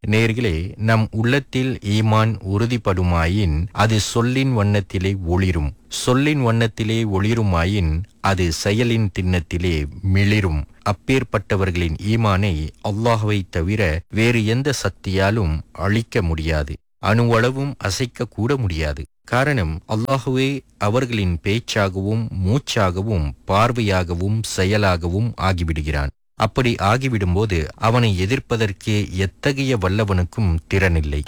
நேர்களே நம் உள்ளத்தில் ஈமான் உறுதிப்படுமாயின் அது சொல்லின் வண்ணத்திலே ஒளிரும் சொல்லின் வண்ணத்திலே ஒளிருமாயின் அது செயலின் திண்ணத்திலே மிளிரும் அப்பேற்பட்டவர்களின் ஈமானை அல்லாஹ்வை தவிர வேறு எந்த சக்தியாலும் அழிக்க முடியாது அணுவளவும் அசைக்க கூட முடியாது காரணம் அல்லாஹுவே அவர்களின் பேச்சாகவும் மூச்சாகவும் பார்வையாகவும் செயலாகவும் ஆகிவிடுகிறான் அப்படி ஆகிவிடும்போது அவனை எதிர்ப்பதற்கு எத்தகைய வல்லவனுக்கும் திறனில்லை